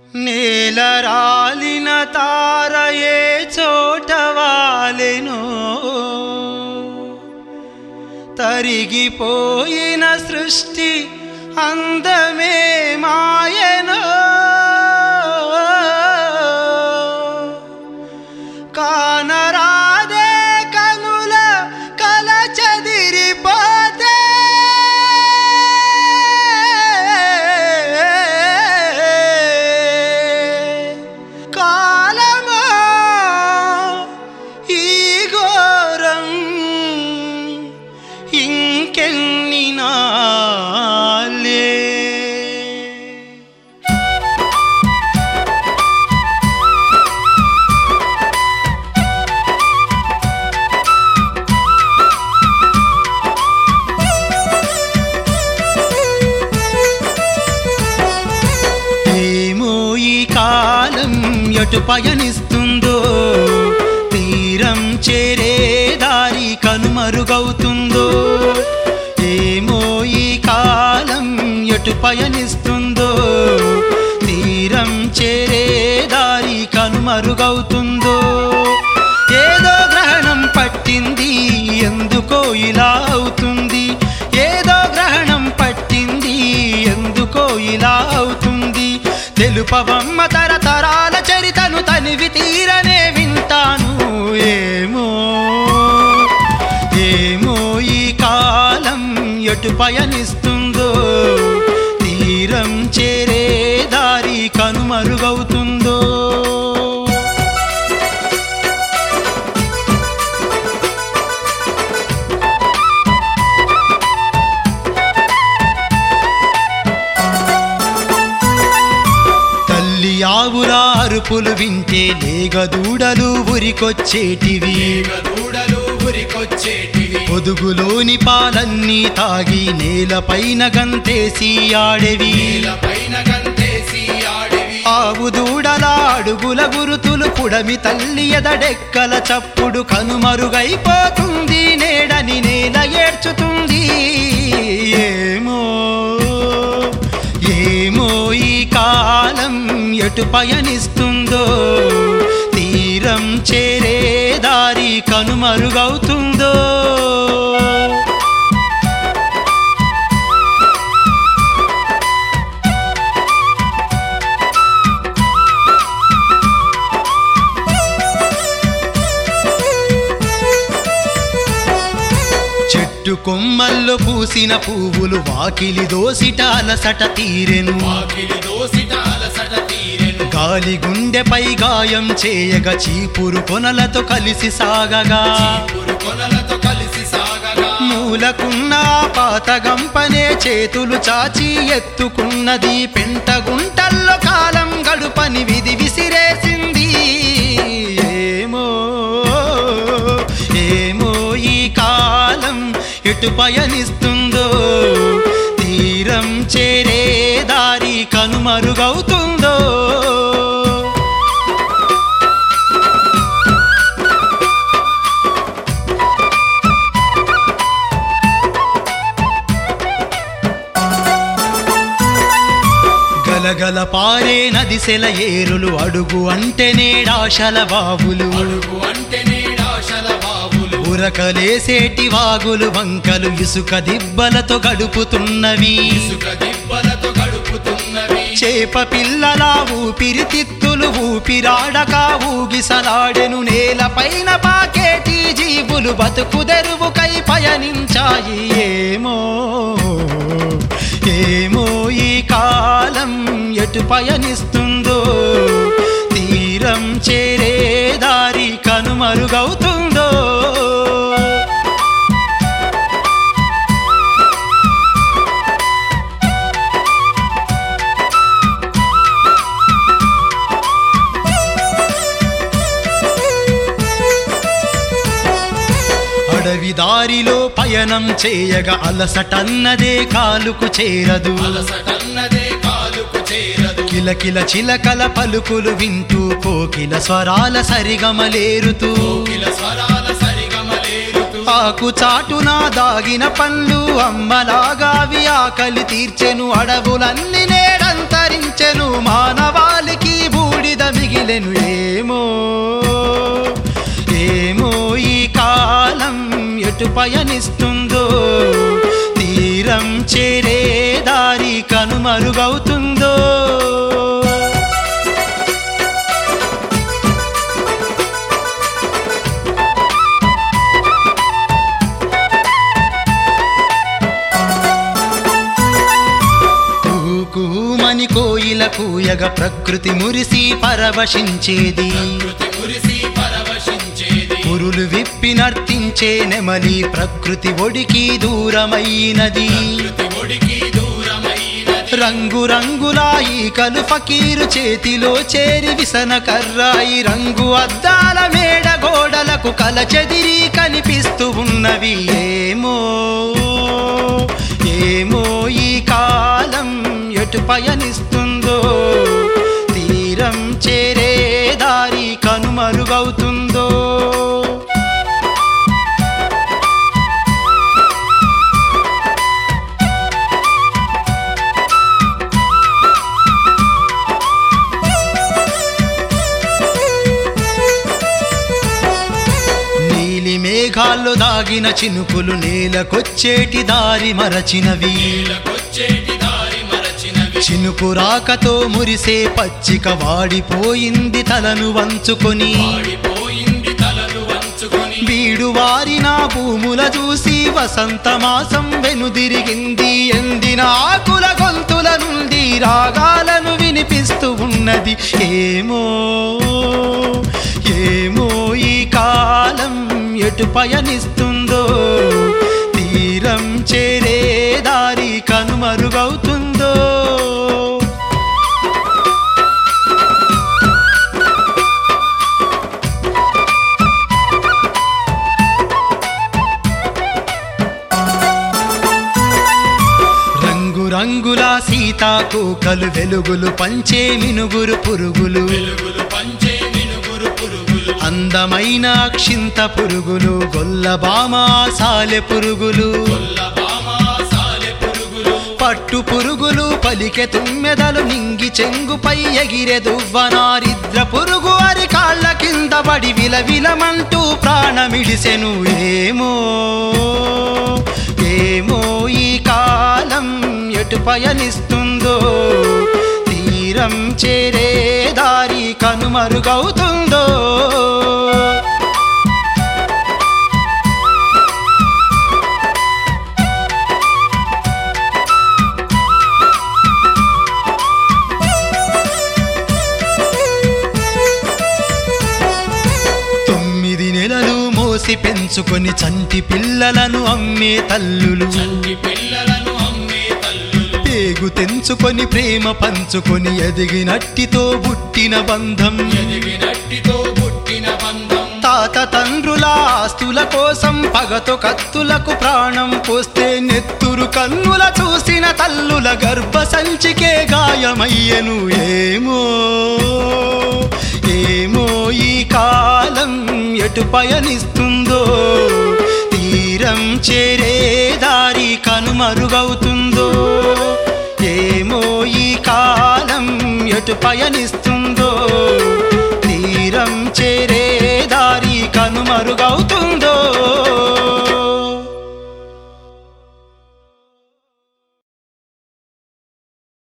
నేల రాలిన తారయే చోట వాలెను తరిగిపోయిన సృష్టి అందమే మాయను కానరాదే కనుల కల చదిరిపోతే కాలమా ఈ ఘోరం ఇంకెన్ని నాలే ఏమో ఈ కాలం ఎటు పయనిస్తుందో తీరం చేరే దారి కనుమరుగవుతుందో ఏమో ఈ కాలం ఎటు పయనిస్తుందో తీరం చేరే దారి కనుమరుగవుతుందో ఏదో గ్రహణం పట్టింది ఎందుకో ఇలా అవుతుంది ఏదో గ్రహణం పట్టింది ఎందుకో ఇలా అవుతుంది తెలుపవమ్మ తరతరాల చరితను తనివి తీరనే వింటాను ఏమో ఏమో ఈ కాలం ఎటు పయనిస్తుందో తీరం చేరే దారి కనుమరుగవుతుందో తల్లి ఆవుల అరుపులు వింటే లేగదూడలు ఉరికొచ్చేటివి దూడలు ఉరికొచ్చేటివి పొదుగులోని పాలన్నీ తాగి నేలపైన గంతేసి ఆడేవి పైన గంతేసి ఆడివి ఆవు దూడల అడుగుల గురుతులు పుడమి తల్లి ఎదడెక్కల చప్పుడు కనుమరుగైపోతుంది నేడని నేల ఏడ్చుతుంది ఏమో ఏమో ఈ కాలం ఎటు పయనిస్తుందో తీరం చేరే దారి కనుమరుగవుతుందో చెట్టు కొమ్మల్లో పూసిన పువ్వులు వాకిలి దోసిట అలసట తీరెను వాకిలి దోసిట అలసట తీరెను గాలి గుండెపై గాయం చేయగా చీపురు కొనలతో కలిసి సాగగా పురు కొనలతో కలిసి సాగగా మూలకున్న ఆ పాత గంపనే చేతులు చాచి ఎత్తుకున్నది పెంట గుంటల్లో కాలం గడుపని విధి విసిరేసింది ఏమో ఏమో ఈ కాలం ఎటు పయనిస్తుందో తీరం చేరే దారి కనుమరుగవుతుందో గలగల పారే నది సెల ఏరులు అడుగు అంటే నేడాశల బావులు అడుగు అంటే నేడాశల బావులు ఉరకలేసేటి వాగులు వంకలు ఇసుక దిబ్బలతో గడుపుతున్నవి ఇసుక దిబ్బలతో గడుపుతున్నవి చేప పిల్లల ఊపిరితిత్తులు ఊపిరాడక ఊగిసలాడెను నేలపైన పాకేటి జీవులు బతుకు తెరువుకై పయనించాయి ఏమో ఏమో ఈ కాలం ఎటు పయనిస్తుందో తీరం చేరే దారి కనుమరుగవుతుందో అడవి దారిలో పయనం చేయగా అలసటన్నదే కాలుకు చేరదు అలసటన్నదే కాలుకు చేరదు కిలకిల చిలకల పలుకులు వింటూ కోకిల స్వరాల సరిగమలేరుతూ కోకిల స్వరాల సరిగమలేరుతూ ఆకు చాటున దాగిన పండ్లు అమ్మలాగావి ఆకలి తీర్చెను అడవులన్నీ నేడంతరించెను మానవాళికి మిగలెను ఏమో ఏమో ఈ కాలం ఎటు పయనిస్తుందో తీరం చేరే దారి కనుమరుగవుతుందో కూకుమని కోయిల కూయగ ప్రకృతి మురిసి పరవశించేది కృతి మురిసి పరవశించేది పురులు విప్పి నర్తించే నెమలి ప్రకృతి ఒడికి దూరమైనది కృతి ఒడికి దూరమైనది రంగు రంగులా ఈకలు ఫకీరు చేతిలో చేరి విసన కర్రాయి రంగు అద్దాల మేడ గోడలకు కల చెదిరి కనిపిస్తూ ఉన్నవి ఏమో ఏమో ఈ కాలం ఎటు పయనిస్తుందో తీరం చేరే దారి కనుమరుగవుతుందో నీలి మేఘాల్లో దాగిన చినుకులు నేలకొచ్చేటి దారి మరచినవి నీలకొచ్చేటి దారి మరచినవి చినుకు రాకతో మురిసే పచ్చిక వాడిపోయింది తలను వంచుకొని పాడిపోయింది తలలు వంచుకొని బీడు వారిన భూముల చూసి వసంత మాసం వెనుదిరిగింది ఎండిన ఆకుల గొంతుల నుండి రాగాలను వినిపిస్తూ ఉన్నది ఏమో ఏమో ఈ కాలం ఎటు పయనిస్తుందో తీరం చేరే దారి కనుమరుగవుతుందో రంగు రంగుల సీతాకోకలు వెలుగులు పంచే మినుగురు పురుగులు వెలుగులు పంచే మినుగురు పురుగులు అందమైన అక్షింత పురుగులు గొల్లబామ సాలె పురుగులు కొల్లబామ సాలె పురుగులు పట్టు పురుగులు పలికె తుమ్మెదలు నింగి చెంగుపై ఎగిరె దువ్వనారిద్ర పురుగు అరి కాళ్ళ కింద పడి విలవిలమంటూ ప్రాణమిడిసెను ఏమో ఏమో ఈ కాలం ఎటు పయనిస్తుందో తీరం చేరే దారి కనుమరుగవుతుందో తొమ్మిది నెలలు మోసి పెంచుకొని చంటి పిల్లలను అమ్మే తల్లులు చంటి పిల్లలను అమ్మే తల్లులు పేగు తెంచుకొని ప్రేమ పంచుకొని ఎదిగినట్టితో పుట్టిన బంధం ఎదిగినట్టితో పుట్టిన బంధం తాత తండ్రుల ఆస్తుల కోసం పగతో కత్తులకు ప్రాణం పోస్తే నెత్తురు కన్నుల చూసిన తల్లుల గర్భ సంచికే గాయమయ్యను ఏమో ఏమో ఈ కాలం ఎటు పయనిస్తుందో తీరం చేరే దారి కనుమరుగవుతుందో ఏమో ఈ కాలం ఎటు పయనిస్తుందో తీరం చేరే దారి కనుమరుగవుతుందో